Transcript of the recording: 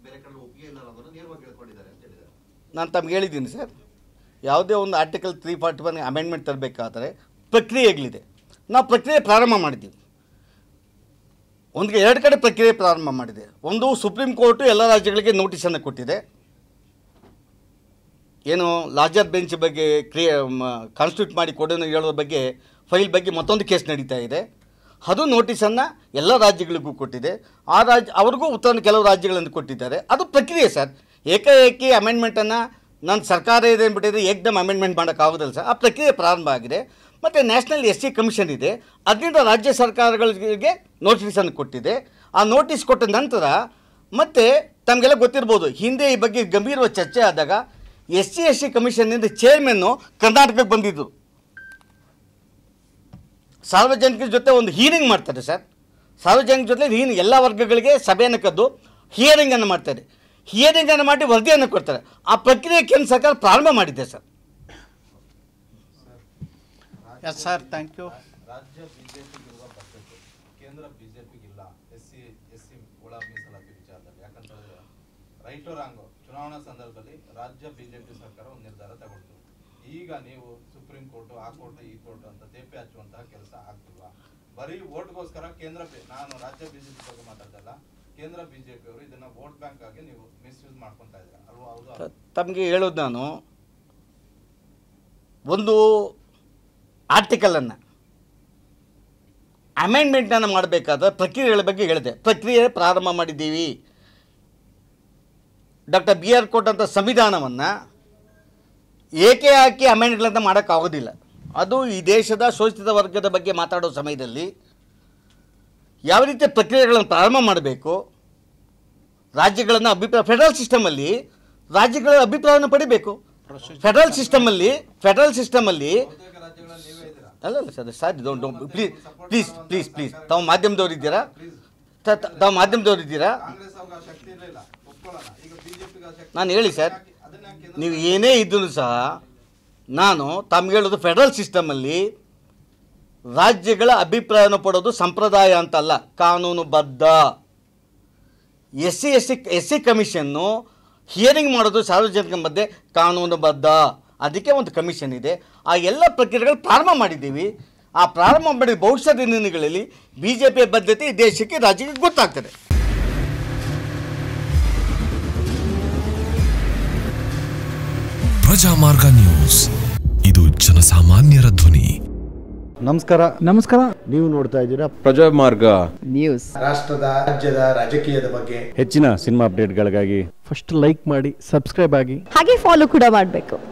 ಬೇರೆ ಕಡೆ ಒಪ್ಪಿಗೆ ಇಲ್ಲ ಅನ್ನೋದನ್ನ ನೇರವಾಗಿ ಹೇಳ್ಕೊಂಡಿದ್ದಾರೆ ಅಂತ ಹೇಳಿದ್ದಾರೆ ನಾನು ತಮ್ಗೆ ಹೇಳಿದ್ದೀನಿ ಸರ್ ಯಾವುದೇ ಒಂದು article three forty one amendment ತರಬೇಕಾದ್ರೆ ಪ್ರಕ್ರಿಯೆಗಳಿದೆ ನಾವು ಪ್ರಕ್ರಿಯೆ ಪ್ರಾರಂಭ ಮಾಡಿದ್ದೀವಿ ಒಂದು ಎರಡು ಕಡೆ ಪ್ರಕ್ರಿಯೆ ಪ್ರಾರಂಭ ಮಾಡಿದೆ ಒಂದು ಸುಪ್ರೀಂ ಕೋರ್ಟು ಎಲ್ಲ ರಾಜ್ಯಗಳಿಗೆ ನೋಟಿಸನ್ನು ಕೊಟ್ಟಿದೆ ಏನು ಲಾರ್ಜರ್ ಬೆಂಚ್ ಬಗ್ಗೆ ಕ್ರಿಯೆ ಕಾನ್ಸ್ಟಿಟ್ಯೂಟ್ ಮಾಡಿ ಕೊಡೋನು ಹೇಳೋದ್ರ ಬಗ್ಗೆ ಫೈಲ್ ಬಗ್ಗೆ ಮತ್ತೊಂದು ಕೇಸ್ ನಡೀತಾ ಇದೆ ಅದು ನೋಟಿಸನ್ನು ಎಲ್ಲ ರಾಜ್ಯಗಳಿಗೂ ಕೊಟ್ಟಿದೆ ಆ ರಾಜ್ಯ ಅವ್ರಿಗೂ ಉತ್ತರ ಕೆಲವು ರಾಜ್ಯಗಳನ್ನು ಕೊಟ್ಟಿದ್ದಾರೆ ಅದು ಪ್ರಕ್ರಿಯೆ ಸರ್ ಏಕಾಏಕಿ ಅಮೆಂಡ್ಮೆಂಟನ್ನು ನನ್ನ ಸರ್ಕಾರ ಇದೆ ಅಂದ್ಬಿಟ್ಟಿದ್ರೆ ಏಕ್ದಮ್ ಅಮೆಂಡ್ಮೆಂಟ್ ಮಾಡೋಕ್ಕಾಗೋದಿಲ್ಲ ಸರ್ ಆ ಪ್ರಕ್ರಿಯೆ ಪ್ರಾರಂಭ ಆಗಿದೆ ಮತ್ತು ನ್ಯಾಷನಲ್ ಎಸ್ ಸಿ ಕಮಿಷನ್ ಇದೆ ಅದರಿಂದ ರಾಜ್ಯ ಸರ್ಕಾರಗಳಿಗೆ ನೋಟಿಸನ್ನು ಕೊಟ್ಟಿದೆ ಆ ನೋಟಿಸ್ ಕೊಟ್ಟ ನಂತರ ಮತ್ತೆ ತಮಗೆಲ್ಲ ಗೊತ್ತಿರ್ಬೋದು ಹಿಂದೆ ಈ ಬಗ್ಗೆ ಗಂಭೀರವಾದ ಚರ್ಚೆ ಆದಾಗ ಎಸ್ ಸಿ ಎಸ್ ಸಿ ಕಮಿಷನ್ನಿಂದ ಚೇರ್ಮನ್ನು ಕರ್ನಾಟಕಕ್ಕೆ ಬಂದಿದ್ದರು ಸಾರ್ವಜನಿಕರ ಜೊತೆ ಒಂದು ಹೀರಿಂಗ್ ಮಾಡ್ತಾರೆ ಸರ್ ಸಾರ್ವಜನಿಕ ಜೊತೆ ಹೀನ್ ಎಲ್ಲ ವರ್ಗಗಳಿಗೆ ಸಭೆಯನ್ನು ಕದ್ದು ಹಿಯರಿಂಗನ್ನು ಮಾಡ್ತಾರೆ ಹಿಯರಿಂಗನ್ನು ಮಾಡಿ ವರದಿಯನ್ನು ಕೊಡ್ತಾರೆ ಆ ಪ್ರಕ್ರಿಯೆ ಕೇಂದ್ರ ಸರ್ಕಾರ ಪ್ರಾರಂಭ ಮಾಡಿದೆ sir S sir thank you ರಾಜ್ಯ ಬಿಜೆಪಿಗಿರುವ ಬಜೆಟ್ ಕೇಂದ್ರ ಬಿಜೆಪಿಗಿಲ್ಲ ಎಸ್ ಸಿ ಎಸ್ ಸಿ ಒಳ ಮೀಸಲಾತಿ ವಿಚಾರದಲ್ಲಿ ಯಾಕಂತಂದ್ರೆ ರೈಟ್ ರಾಂಗ್ ಚುನಾವಣಾ ಸಂದರ್ಭದಲ್ಲಿ ರಾಜ್ಯ ಬಿಜೆಪಿ ಸರ್ಕಾರ ಒಂದು ನಿರ್ಧಾರ ತಗೊಳ್ತು ಈಗ ನೀವು ಸುಪ್ರೀಂ ಕೋರ್ಟ್ ಆ ಕೋರ್ಟ್ ಈ ಕೋರ್ಟ್ ಅಂತ ತೇಪೆ ಹಚ್ಚುವಂತಹ ಕೆಲಸ ಆಗ್ತಿಲ್ವಾ ಬರೀ ಓಟ್ಗೋಸ್ಕರ ಕೇಂದ್ರ ಬಿ- ನಾನು ರಾಜ್ಯ ಬಿಜೆಪಿ ಬಗ್ಗೆ ಮಾತಾಡ್ದಲ್ಲ ಕೇಂದ್ರ ಬಿಜೆಪಿ ಅವರು ಇದನ್ನ ವೋಟ್ ಬ್ಯಾಂಕ್ ಆಗಿ ನೀವು ಮಿಸ್ಯೂಸ್ ಮಾಡ್ಕೊಂತಾ ಇದ್ದೀರಾ ಅಲ್ವಾ ಹೌದು ತಮಗೆ ಹೇಳೋದು ನಾನು ಒಂದು ಆರ್ಟಿಕಲನ್ನು ಅಮೆಂಡ್ಮೆಂಟನ್ನು ಮಾಡಬೇಕಾದ್ರೆ ಪ್ರಕ್ರಿಯೆಗಳ ಬಗ್ಗೆ ಹೇಳಿದೆ ಪ್ರಕ್ರಿಯೆ ಪ್ರಾರಂಭ ಮಾಡಿದ್ದೀವಿ ಡಾಕ್ಟರ್ ಬಿ ಆರ್ ಕೊಟ್ಟಂಥ ಸಂವಿಧಾನವನ್ನು ಏಕೆ ಹಾಕಿ ಅಮೆಂಡ್ಗಳನ್ನು ಮಾಡೋಕ್ಕಾಗೋದಿಲ್ಲ ಅದು ಈ ದೇಶದ ಶೋಷಿತ ವರ್ಗದ ಬಗ್ಗೆ ಮಾತಾಡೋ ಸಮಯದಲ್ಲಿ ಯಾವ ರೀತಿಯ ಪ್ರಕ್ರಿಯೆಗಳನ್ನು ಪ್ರಾರಂಭ ಮಾಡಬೇಕು ರಾಜ್ಯಗಳನ್ನು ಅಭಿಪ್ರಾಯ ಫೆಡರಲ್ ಸಿಸ್ಟಮಲ್ಲಿ ರಾಜ್ಯಗಳ ಅಭಿಪ್ರಾಯವನ್ನು ಪಡಿಬೇಕು ಫೆಡರಲ್ ಸಿಸ್ಟಮಲ್ಲಿ ಫೆಡರಲ್ ಸಿಸ್ಟಮಲ್ಲಿ ಬಹುತೇಕ ರಾಜ್ಯಗಳಲ್ಲಿ ನೀವೇ ಇದ್ದೀರಾ ಅಲ್ಲ ಅಲ್ಲ sir sir don't don't please please please please ತಾವು ಮಾಧ್ಯಮದವ್ರು ಇದ್ದೀರಾ ತ- ತ- ತಾವು ಮಾಧ್ಯಮದವ್ರು ಇದ್ದೀರಾ ಕಾಂಗ್ರೆಸ್ ಅವ್ರಿಗೆ ಆ ಶಕ್ತಿ ಇರಲಿಲ್ಲ ಒಪ್ಕೊಳ್ಳೋಣ ಈಗ ಬಿಜೆಪಿಗೆ ಆ ಶಕ್ತಿ ನಾನು ಹೇಳಿ ಸರ್ ಅದನ್ನ ಕೇಂದ್ರ ನೀವು ಏನೇ ಇದ್ದರೂ ಸಹ ನಾನು ತಮ್ಗೆ ಹೇಳೋದು ಫೆಡರಲ್ ಸಿಸ್ಟಮಲ್ಲಿ ರಾಜ್ಯಗಳ ಅಭಿಪ್ರಾಯನ ಪಡೋದು ಸಂಪ್ರದಾಯ ಅಂತಲ್ಲ ಕಾನೂನುಬದ್ಧ S C S C S C commission hearing ಮಾಡೋದು ಸಾರ್ವಜನಿಕ ಮಧ್ಯೆ ಕಾನೂನುಬದ್ಧ ಅದಕ್ಕೆ ಒಂದು ಕಮಿಷನ್ ಇದೆ ಆ ಎಲ್ಲ ಪ್ರಕ್ರಿಯೆಗಳು ಪ್ರಾರಂಭ ಮಾಡಿದ್ದೀವಿ ಆ ಪ್ರಾರಂಭ ಮಾಡಿದ ಭವಿಷ್ಯದ ದಿನಗಳಲ್ಲಿ ಬಿ ಜೆ ಪಿಯ ಬದ್ಧತೆ ಈ ದೇಶಕ್ಕೆ ರಾಜ್ಯಕ್ಕೆ ಗೊತ್ತಾಗ್ತದೆ ಪ್ರಜಾಮಾರ್ಗ ನ್ಯೂಸ್ ಇದು ಜನಸಾಮಾನ್ಯರ ಧ್ವನಿ ನಮಸ್ಕಾರ ನಮಸ್ಕಾರ ನೀವು ನೋಡ್ತಾ ಇದ್ದೀರಾ ಪ್ರಜಾಮಾರ್ಗ ನ್ಯೂಸ್ ರಾಷ್ಟ್ರದ ರಾಜ್ಯದ ರಾಜಕೀಯದ ಬಗ್ಗೆ ಹೆಚ್ಚಿನ ಸಿನಿಮಾ ಅಪ್ಡೇಟ್ಗಳಿಗಾಗಿ ಫಸ್ಟ್ ಲೈಕ್ ಮಾಡಿ ಸಬ್ಸ್ಕ್ರೈಬ್ ಆಗಿ ಹಾಗೆ ಫಾಲೋ ಕೂಡ ಮಾಡಬೇಕು